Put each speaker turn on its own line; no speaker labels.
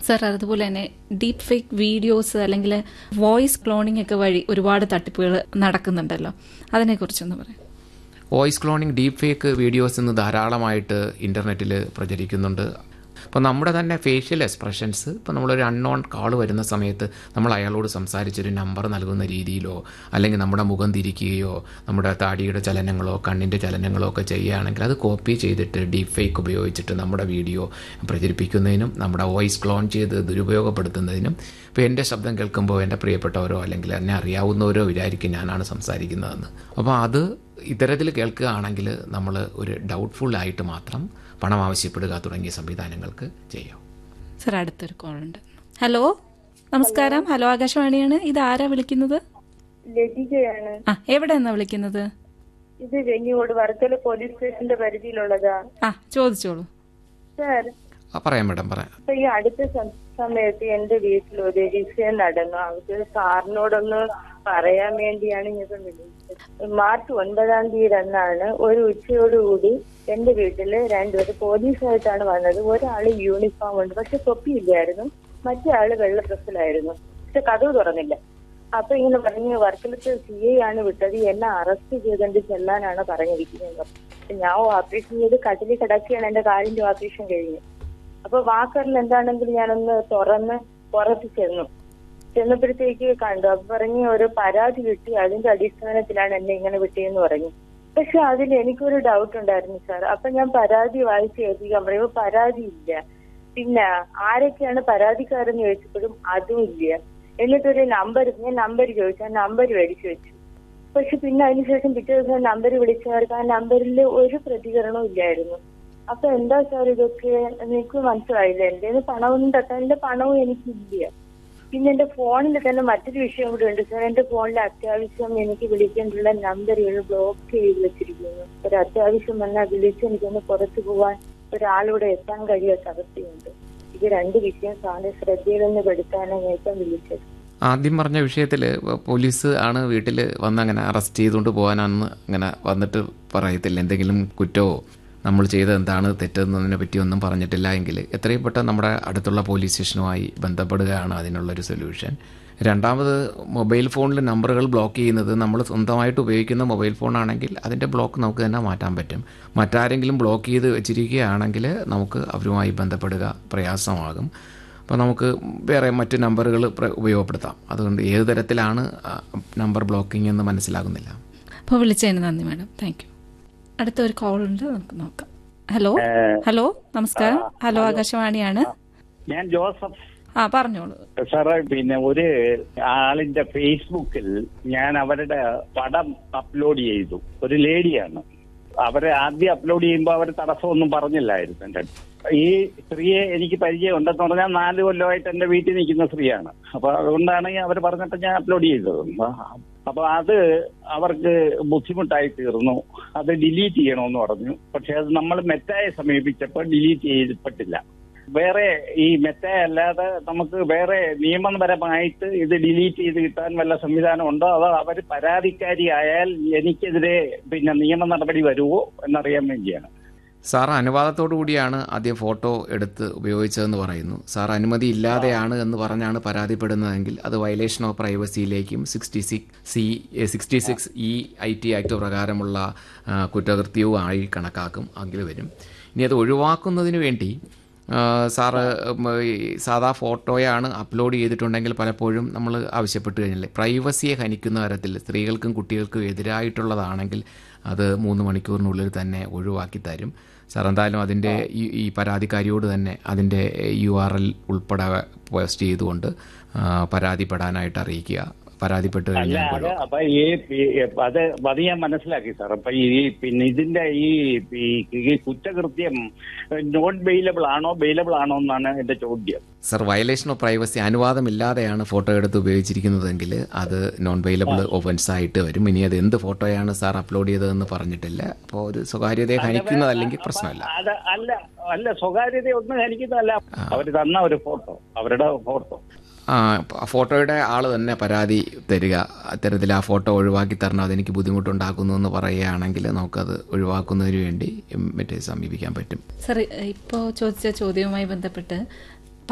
Sir അതുപോലെ തന്നെ deep fake videos അല്ലെങ്കിൽ വോയിസ് ക്ലോണിംഗ് ഒക്കെ വഴി ഒരുപാട് തട്ടിപ്പുകൾ നടക്കുന്നുണ്ടല്ലോ അതിനെക്കുറിച്ചൊന്ന് പറയാം
voice cloning deep fake videos ഇന്ന് ധാരാളമായിട്ട് ഇൻ്റർനെറ്റിൽ പ്രചരിക്കുന്നുണ്ട് അപ്പോൾ നമ്മുടെ തന്നെ ഫേഷ്യൽ എക്സ്പ്രഷൻസ് ഇപ്പോൾ നമ്മളൊരു അൺനോൺ കാൾ വരുന്ന സമയത്ത് നമ്മൾ അയാളോട് സംസാരിച്ചൊരു നമ്പർ നൽകുന്ന രീതിയിലോ അല്ലെങ്കിൽ നമ്മുടെ മുഖം തിരിക്കുകയോ നമ്മുടെ താടിയുടെ ചലനങ്ങളോ കണ്ണിൻ്റെ ചലനങ്ങളോ ഒക്കെ ചെയ്യുകയാണെങ്കിൽ അത് കോപ്പി ചെയ്തിട്ട് ഡീപ് ഫേക്ക് ഉപയോഗിച്ചിട്ട് നമ്മുടെ വീഡിയോ പ്രചരിപ്പിക്കുന്നതിനും നമ്മുടെ വോയിസ് ക്ലോൺ ചെയ്ത് ദുരുപയോഗപ്പെടുത്തുന്നതിനും ഇപ്പോൾ എൻ്റെ ശബ്ദം കേൾക്കുമ്പോൾ എൻ്റെ പ്രിയപ്പെട്ടവരോ അല്ലെങ്കിൽ എന്നെ അറിയാവുന്നവരോ വിചാരിക്കും ഞാനാണ് സംസാരിക്കുന്നതെന്ന് അപ്പോൾ അത് ഇത്തരത്തിൽ കേൾക്കുകയാണെങ്കിൽ നമ്മൾ ഒരു ഡൗട്ട്ഫുൾ ആയിട്ട് മാത്രം പണം ആവശ്യപ്പെടുക തുടങ്ങിയ സംവിധാനങ്ങൾക്ക് ചെയ്യാം
സർ അടുത്തൊരു കോൾ ഉണ്ട് ഹലോ നമസ്കാരം ഹലോ ആകാശവാണിയാണ് ഇത് ആരാ വിളിക്കുന്നത്
ലതികയാണ്
ആ എവിടെ നിന്നാ വിളിക്കുന്നത്
ഇത് വെഞ്ഞിക്കോട് വർക്കല പോലീസ് സ്റ്റേഷന്റെ പരിധിയിലുള്ളതാ
ആ ചോദിച്ചോളൂ
സാർ
ആ, പറയാം മേഡം പറയാം
ഇപ്പൊ ഈ അടുത്ത സം- സമയത്ത് എന്റെ വീട്ടിൽ ഒരു വിഷയം നടന്നു അത് സാറിനോടൊന്ന് പറയാൻ വേണ്ടിയാണ് ഞാൻ ഇപ്പൊ വിളിച്ചത് മാർച്ച് ഒൻപതാം തീയതി അന്നാണ് ഒരു ഉച്ചയോടുകൂടി എന്റെ വീട്ടില് രണ്ടുപേര് പോലീസായിട്ടാണ് വന്നത് ഒരാള് യൂണിഫോം ഉണ്ട് പക്ഷെ തൊപ്പിയില്ലായിരുന്നു മറ്റേ ആള് വെള്ള ഡ്രസ്സിലായിരുന്നു പക്ഷെ കഥവ് തുറന്നില്ല അപ്പൊ ഇങ്ങനെ പറഞ്ഞു വർക്കലത്ത് സി ഐ ആണ് വിട്ടത് എന്നെ അറസ്റ്റ് ചെയ്തുകൊണ്ട് ചെല്ലാനാണ് പറഞ്ഞിരിക്കുന്നത് അപ്പൊ ഞാൻ ഓപ്പറേഷൻ ചെയ്ത് കട്ടിലിൽ കിടക്കുകയാണ് എന്റെ കാലിന്റെ ഓപ്പറേഷൻ കഴിഞ്ഞ് അപ്പൊ വാക്കറിൽ എന്താണെങ്കിലും ഞാനൊന്ന് തുറന്ന് പുറത്ത് ചെന്നു ചെന്നപ്പോഴത്തേക്ക് കണ്ടു അപ്പൊ പറഞ്ഞ് ഒരു പരാതി കിട്ടി അതിന്റെ അടിസ്ഥാനത്തിലാണ് എന്നെ ഇങ്ങനെ വിട്ടിയെന്ന് പറഞ്ഞു പക്ഷെ അതിൽ എനിക്കൊരു ഡൗട്ട് ഉണ്ടായിരുന്നു സാർ അപ്പൊ ഞാൻ പരാതി വായിച്ച് കേൾപ്പിക്കാൻ പറയുമ്പോൾ പരാതി ഇല്ല പിന്നെ ആരൊക്കെയാണ് പരാതിക്കാരെന്ന് ചോദിച്ചപ്പോഴും അതും ഇല്ല എന്നിട്ടൊരു നമ്പർ ഞാൻ നമ്പർ ചോദിച്ചു ആ നമ്പർ മേടിച്ചു വെച്ചു പക്ഷെ പിന്നെ അതിനുശേഷം പിറ്റേ ദിവസം നമ്പർ വിളിച്ചവർക്ക് ആ നമ്പറിൽ ഒരു പ്രതികരണവും ഇല്ലായിരുന്നു അപ്പൊ എന്താ സാർ ഇതൊക്കെ എനിക്ക് മനസ്സിലായില്ല എന്റെ പണമൊന്നും തട്ടാൻ എന്റെ പണവും എനിക്കില്ല പിന്നെ എന്റെ ഫോണിൽ തന്നെ മറ്റൊരു വിഷയം കൂടി ഉണ്ട് സാർ എന്റെ ഫോണിൽ അത്യാവശ്യം എനിക്ക് വിളിക്കേണ്ടുള്ള നമ്പറുകൾ ബ്ലോക്ക് ചെയ്ത് വെച്ചിരിക്കുന്നു ഒരു അത്യാവശ്യം വന്നാൽ വിളിച്ച് എനിക്കൊന്ന് പുറത്തു പോവാൻ ഒരാളിവിടെ എത്താൻ കഴിയാത്ത അവസ്ഥയുണ്ട് ഇത് രണ്ട് വിഷയം സാറിന്റെ ശ്രദ്ധയിലൊന്ന് പെടുത്താനാണ് ഞാൻ ഇപ്പം വിളിച്ചത്
ആദ്യം പറഞ്ഞ വിഷയത്തിൽ പോലീസ് ആണ് വീട്ടിൽ വന്ന് അങ്ങനെ അറസ്റ്റ് ചെയ്തുകൊണ്ട് പോകാനാണെന്ന് അങ്ങനെ വന്നിട്ട് പറയത്തില്ല എന്തെങ്കിലും കുറ്റമോ നമ്മൾ ചെയ്തത് എന്താണ് തെറ്റെന്നതിനെ പറ്റിയൊന്നും പറഞ്ഞിട്ടില്ല എങ്കിൽ എത്രയും പെട്ടെന്ന് നമ്മുടെ അടുത്തുള്ള പോലീസ് സ്റ്റേഷനുമായി ബന്ധപ്പെടുകയാണ് അതിനുള്ളൊരു സൊല്യൂഷൻ രണ്ടാമത് മൊബൈൽ ഫോണിൽ നമ്പറുകൾ ബ്ലോക്ക് ചെയ്യുന്നത് നമ്മൾ സ്വന്തമായിട്ട് ഉപയോഗിക്കുന്ന മൊബൈൽ ഫോണാണെങ്കിൽ അതിൻ്റെ ബ്ലോക്ക് നമുക്ക് തന്നെ മാറ്റാൻ പറ്റും മറ്റാരെങ്കിലും ബ്ലോക്ക് ചെയ്ത് വെച്ചിരിക്കുകയാണെങ്കിൽ നമുക്ക് അവരുമായി ബന്ധപ്പെടുക പ്രയാസമാകും അപ്പോൾ നമുക്ക് വേറെ മറ്റ് നമ്പറുകൾ പ്ര- ഉപയോഗപ്പെടുത്താം അതുകൊണ്ട് ഏത് തരത്തിലാണ് ആ, നമ്പർ ബ്ലോക്കിംഗ് എന്ന് മനസ്സിലാകുന്നില്ല
അപ്പോൾ വിളിച്ചതിന് നന്ദി മാഡം താങ്ക് യു അടുത്ത ഒരു കോൾ ഉണ്ട് നമുക്ക് നോക്കാം ഹലോ ഹലോ നമസ്കാരം ഹലോ ആകാശവാണിയാണ്
ഞാൻ ജോസഫ്
ആ പറഞ്ഞോളൂ
സാറേ പിന്നെ ഒരു ആളിന്റെ ഫേസ്ബുക്കിൽ ഞാൻ അവരുടെ പടം അപ്ലോഡ് ചെയ്തു ഒരു ലേഡിയാണ് അവരെ ആദ്യം അപ്ലോഡ് ചെയ്യുമ്പോൾ അവർ തടസ്സമൊന്നും പറഞ്ഞില്ലായിരുന്നു എന്റെ അടുത്ത്. ഈ സ്ത്രീയെ എനിക്ക് പരിചയം ഉണ്ടെന്ന് പറഞ്ഞാൽ നാല് കൊല്ലമായിട്ട് എന്റെ വീട്ടിൽ നിൽക്കുന്ന സ്ത്രീയാണ് അപ്പൊ അതുകൊണ്ടാണ് അവർ പറഞ്ഞപ്പോൾ ഞാൻ അപ്ലോഡ് ചെയ്തത് അപ്പൊ അത് അവർക്ക് ബുദ്ധിമുട്ടായി തീർന്നു അത് ഡിലീറ്റ് ചെയ്യണമെന്ന് പറഞ്ഞു പക്ഷെ അത് നമ്മൾ മെറ്റായെ സമീപിച്ചപ്പോൾ ഡിലീറ്റ് ചെയ്യപ്പെട്ടില്ല വേറെ ഈ മെറ്റ അല്ലാതെ നമുക്ക് വേറെ നിയമപരമായിട്ട് ഇത് ഡിലീറ്റ് ചെയ്ത് കിട്ടാൻ വല്ല സംവിധാനം ഉണ്ടോ അതോ അവർ പരാതിക്കാരിയായാൽ എനിക്കെതിരെ പിന്നെ നിയമ നടപടി വരുമോ എന്നറിയാൻ വേണ്ടിയാണ്
സാർ അനുവാദത്തോടു കൂടിയാണ് ആദ്യം ഫോട്ടോ എടുത്ത് ഉപയോഗിച്ചതെന്ന് പറയുന്നു സാർ അനുമതി ഇല്ലാതെയാണ് എന്ന് പറഞ്ഞാണ് പരാതിപ്പെടുന്നതെങ്കിൽ അത് വയലേഷൻ ഓഫ് പ്രൈവസിയിലേക്കും sixty six C sixty six E I T act പ്രകാരമുള്ള ആ, കുറ്റകൃത്യവും ആയി കണക്കാക്കും അതിൽ വരും ഇനി അത് ഒഴിവാക്കുന്നതിന് വേണ്ടി ആ, സാറ് ഉം, ഈ സാധാ ഫോട്ടോയാണ് അപ്ലോഡ് ചെയ്തിട്ടുണ്ടെങ്കിൽ പലപ്പോഴും നമ്മൾ ആവശ്യപ്പെട്ട് കഴിഞ്ഞാൽ പ്രൈവസിയെ ഹനിക്കുന്ന തരത്തിൽ സ്ത്രീകൾക്കും കുട്ടികൾക്കും എതിരായിട്ടുള്ളതാണെങ്കിൽ അത് മൂന്ന് മണിക്കൂറിനുള്ളിൽ തന്നെ ഒഴിവാക്കി തരും സാർ എന്തായാലും അതിൻ്റെ ഈ ഈ പരാതിക്കാരിയോട് തന്നെ അതിൻ്റെ യു ആർ എൽ ഉൾപ്പെടെ പോസ്റ്റ് ചെയ്തുകൊണ്ട് ആ, പരാതിപ്പെടാനായിട്ട് അറിയിക്കുക പരാതിപ്പെട്ട്
അല്ല
കഴിഞ്ഞാൽ
അത്
ഒഴിവാക്കും.
അപ്പൊ ഈ ഈ- അത് അത് ഞാൻ മനസ്സിലാക്കി സാർ അപ്പൊ ഈ പിന്നെ ഇതിന്റെ ഈ ഈ- ഈ കുറ്റകൃത്യം നോട്ട് ബെയിലബിൾ ആണോ ബെയിലബിൾ ആണോ എന്നാണ് എന്റെ ചോദ്യം
സർ വയലേഷൻ ഓഫ് പ്രൈവസി അനുവാദമില്ലാതെയാണ് ഫോട്ടോ എടുത്ത് ഉപയോഗിച്ചിരിക്കുന്നതെങ്കിൽ അത് നോൺ വെയിലബിൾ ഒഫൻസ് ആയിട്ട് വരും ഇനി അത് എന്ത് ഫോട്ടോയാണ് സാർ അപ്ലോഡ് ചെയ്തതെന്ന് പറഞ്ഞിട്ടില്ല അപ്പോൾ ഒരു സ്വകാര്യതയെ ഹനിക്കുന്നതല്ലെങ്കിൽ പ്രശ്നമില്ല
അത് അല്ല അല്ല സ്വകാര്യത ഒന്നും ഹനിക്കുന്നതല്ല അവർ തന്ന ഒരു ഫോട്ടോ അവരുടെ ഫോട്ടോ
ആ ആ ഫോട്ടോയുടെ ആൾ തന്നെ പരാതി തരിക അത്തരത്തിൽ ആ ഫോട്ടോ ഒഴിവാക്കി തരണം അതെനിക്ക് ബുദ്ധിമുട്ടുണ്ടാക്കുന്നു എന്ന് പറയുകയാണെങ്കിൽ നമുക്കത് ഒഴിവാക്കുന്നതിന് വേണ്ടി മറ്റേ സമീപിക്കാൻ പറ്റും
സർ ഇപ്പോൾ ചോദിച്ച ചോദ്യവുമായി ബന്ധപ്പെട്ട്